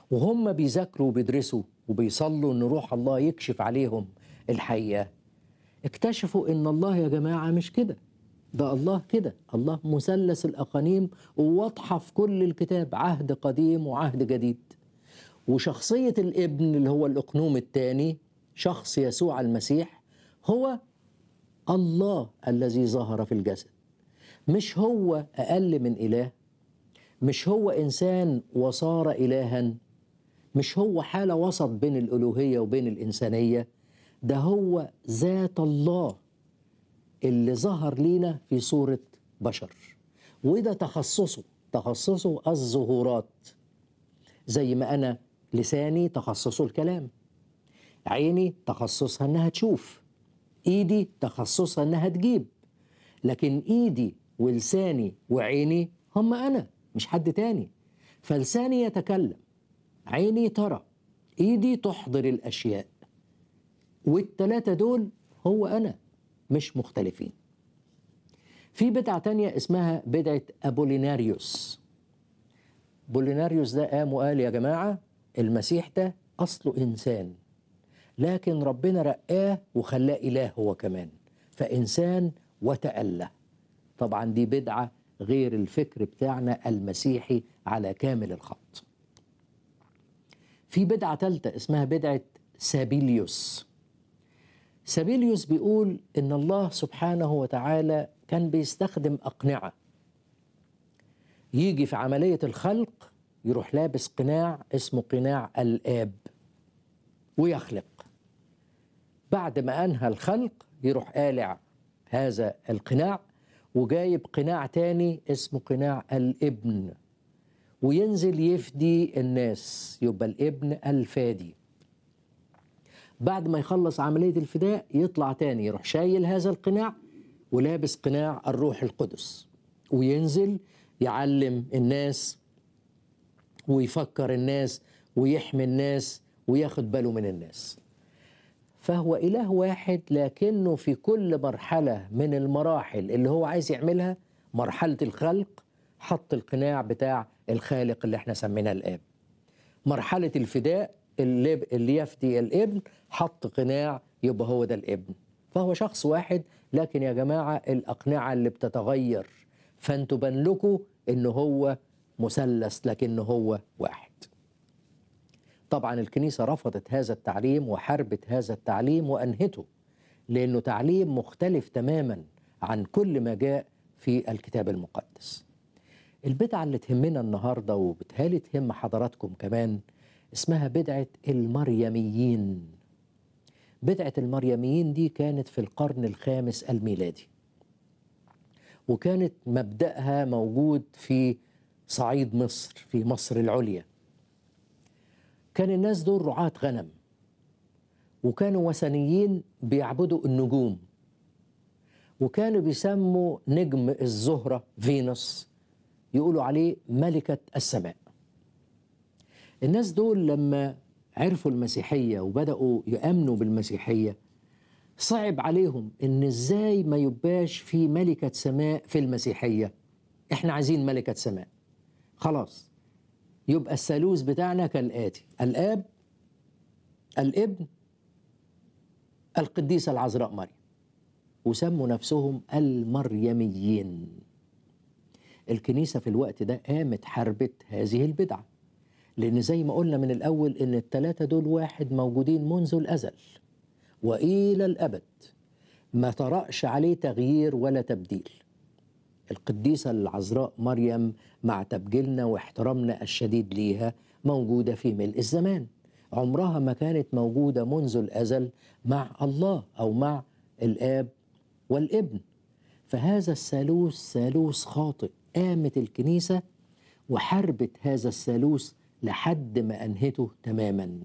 وهم بيذاكروا وبيدرسوا وبيصلوا ان روح الله يكشف عليهم الحقيقه اكتشفوا ان الله يا جماعه مش كده ده الله كده الله مثلث الاقانيم وواضحه في كل الكتاب عهد قديم وعهد جديد وشخصيه الابن اللي هو الاقنوم الثاني شخص يسوع المسيح هو الله الذي ظهر في الجسد مش هو اقل من اله مش هو انسان وصار الها مش هو حاله وسط بين الالوهيه وبين الانسانيه ده هو ذات الله اللي ظهر لينا في صوره بشر وده تخصصه تخصصه الظهورات زي ما انا لساني تخصصه الكلام عيني تخصصها انها تشوف ايدي تخصصها انها تجيب لكن ايدي ولساني وعيني هم انا مش حد تاني فلساني يتكلم عيني ترى ايدي تحضر الاشياء والتلاتة دول هو انا مش مختلفين في بدعة تانية اسمها بدعة أبوليناريوس بوليناريوس ده قام وقال يا جماعة المسيح ده أصله إنسان لكن ربنا رقاه وخلاه إله هو كمان فإنسان وتأله طبعا دي بدعة غير الفكر بتاعنا المسيحي على كامل الخط في بدعة ثالثة اسمها بدعة سابيليوس سابيليوس بيقول إن الله سبحانه وتعالى كان بيستخدم أقنعة يجي في عملية الخلق يروح لابس قناع اسمه قناع الآب ويخلق بعد ما أنهى الخلق يروح قالع هذا القناع وجايب قناع تاني اسمه قناع الابن وينزل يفدي الناس يبقى الابن الفادي بعد ما يخلص عملية الفداء يطلع تاني يروح شايل هذا القناع ولابس قناع الروح القدس وينزل يعلم الناس ويفكر الناس ويحمي الناس وياخد باله من الناس فهو إله واحد لكنه في كل مرحلة من المراحل اللي هو عايز يعملها مرحلة الخلق حط القناع بتاع الخالق اللي احنا سميناه الآب مرحلة الفداء اللي, اللي يفدي الابن حط قناع يبقى هو ده الابن فهو شخص واحد لكن يا جماعة الأقنعة اللي بتتغير فانتوا بان لكم إنه هو مثلث لكنه هو واحد طبعا الكنيسة رفضت هذا التعليم وحاربت هذا التعليم وأنهته لأنه تعليم مختلف تماما عن كل ما جاء في الكتاب المقدس البدعة اللي تهمنا النهاردة وبتهالي تهم حضراتكم كمان اسمها بدعة المريميين بدعة المريميين دي كانت في القرن الخامس الميلادي وكانت مبدأها موجود في صعيد مصر في مصر العليا كان الناس دول رعاة غنم وكانوا وثنيين بيعبدوا النجوم وكانوا بيسموا نجم الزهرة فينوس يقولوا عليه ملكة السماء الناس دول لما عرفوا المسيحية وبدأوا يأمنوا بالمسيحية صعب عليهم ان ازاي ما يبقاش في ملكة سماء في المسيحية احنا عايزين ملكة سماء خلاص يبقى الثالوث بتاعنا كالآتي الآب الابن القديسة العذراء مريم وسموا نفسهم المريميين الكنيسة في الوقت ده قامت حربت هذه البدعة لأن زي ما قلنا من الأول إن التلاتة دول واحد موجودين منذ الأزل وإلى الأبد ما طرأش عليه تغيير ولا تبديل القديسة العذراء مريم مع تبجيلنا واحترامنا الشديد ليها موجودة في ملء الزمان عمرها ما كانت موجودة منذ الأزل مع الله أو مع الآب والابن فهذا الثالوث ثالوث خاطئ قامت الكنيسة وحربت هذا الثالوث لحد ما أنهته تماما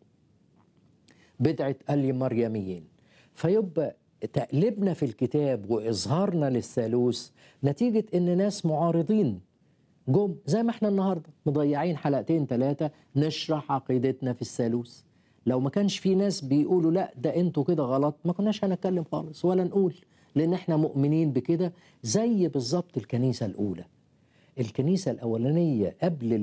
بدعة المريميين فيبقى تقلبنا في الكتاب وإظهارنا للثالوث نتيجة إن ناس معارضين جم زي ما احنا النهارده مضيعين حلقتين ثلاثة نشرح عقيدتنا في الثالوث لو ما كانش في ناس بيقولوا لا ده انتوا كده غلط ما كناش هنتكلم خالص ولا نقول لأن احنا مؤمنين بكده زي بالظبط الكنيسة الأولى الكنيسة الأولانية قبل